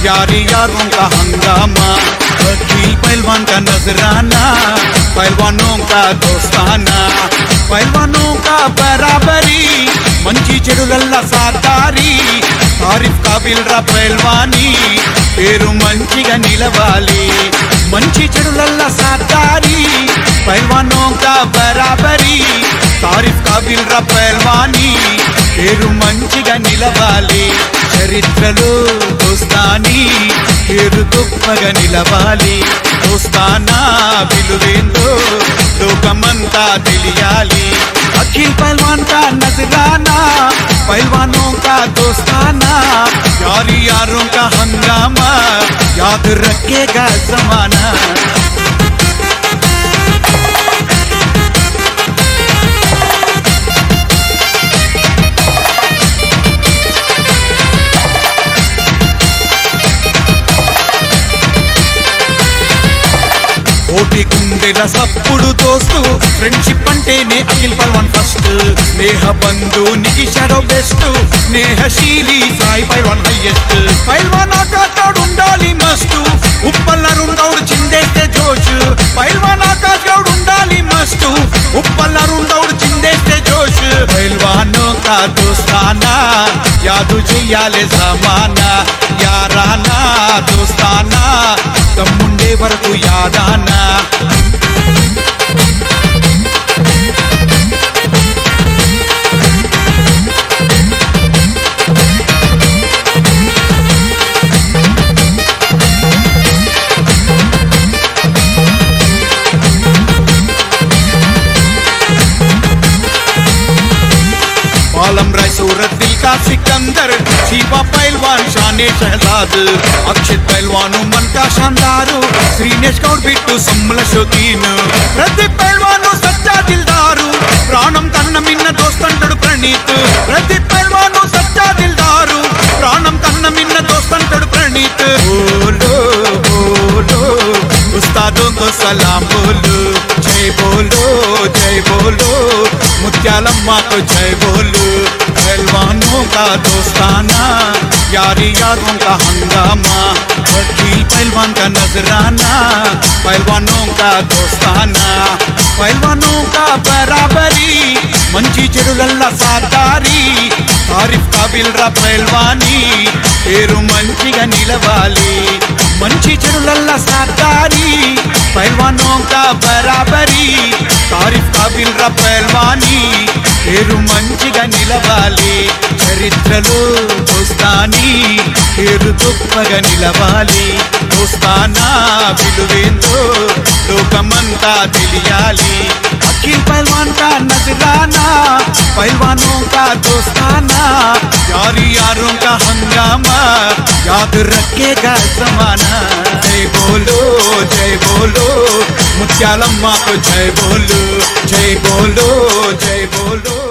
यारी यारों का हंगामा वकील पहलवान का नजराना पहलवानों का दोस्ताना पहलवानों का बराबरी మంచి చెడులల్లా సాతారి తారిఫ్ కాబిల్ రా పైల్వాని పేరు మంచిగా నిలవాలి మంచి చెడులల్లా సాతారి పైల్వానో కా బరాబరి తారిఫ్ కాబిల్ రా పైల్వాని పేరు మంచిగా నిలవాలి చరిత్రలో దోస్తాని పేరు గొప్పగా నిలవాలి దోస్తానా విలువేందో లోకమంతా తెలియాలి अखिल पहलवान का नजराना पहलवानों का दोस्ताना यारी यारों का हंगामा याद रखेगा जमाना కోటి గుండెల సప్పుడు దోస్తు ఫ్రెండ్షిప్ అంటేనే అఖిల్ పల్వాన్ ఫస్ట్ స్నేహ బంధునికి షడో బెస్ట్ స్నేహశీలి సాయి పైల్వాన్ హైయెస్ట్ పైల్వాన్ ఆకాశ్ ఉండాలి మస్ట్ ఉప్పల్లరుండౌడు చిందేస్తే జోష్ పైల్వాన్ ఆకాశ్ గౌడ్ ఉండాలి మస్ట్ ఉప్పల్లరుండౌడు చిందేస్తే జోష్ పైల్వాన్ కా దోస్తానా యాదు చెయ్యాలి జమానా యారానా దోస్తానా తమ్ముండే వరకు యాదానా आलम राय सूरत दिल का सिकंदर शिवा पहलवान शाने शहजाद अक्षित पहलवान मन का शानदार శ్రీనేష్ గౌడ్ బిట్టు సమ్ముల షోకీన్ ప్రతి పైల్వాను సచ్చా దిల్దారు ప్రాణం కన్న మిన్న దోస్తంటడు ప్రణీత్ ప్రతి పైల్వాను సచ్చా దిల్దారు ప్రాణం కన్న మిన్న దోస్తంటడు ప్రణీత్ బోలో బోలో ఉస్తాదోं को सलाम बोलो जय बोलो जय बोलो मुत्यालम्मा को जय बोलो पहलवानों का दोस्ताना यारी यारों का हंगामा वकील पहलवान का नजराना पहलवानों का दोस्ताना पहलवानों का बराबरी మంచి చెడులల్లా సాతారి తారిఫ్ కాబిల్ రా పైల్వాని పేరు మంచిగా నిలవాలి మంచి చెడులల్లా సాతారి పైల్వానో కా బరాబరి తారిఫ్ కాబిల్ రా పైల్వాని పేరు మంచిగా నిలవాలి చరిత్రలో దోస్తాని పేరు గొప్పగా నిలవాలి దోస్తానా విలువేందో లోకమంతా తెలియాలి अखिल पहलवान का नजराना पहलवानों का दोस्ताना यारी यारों का हंगामा याद रखेगा जमाना जय बोलो जय बोलो मुत्यालम्मा को जय बोलो जय बोलो जय बोलो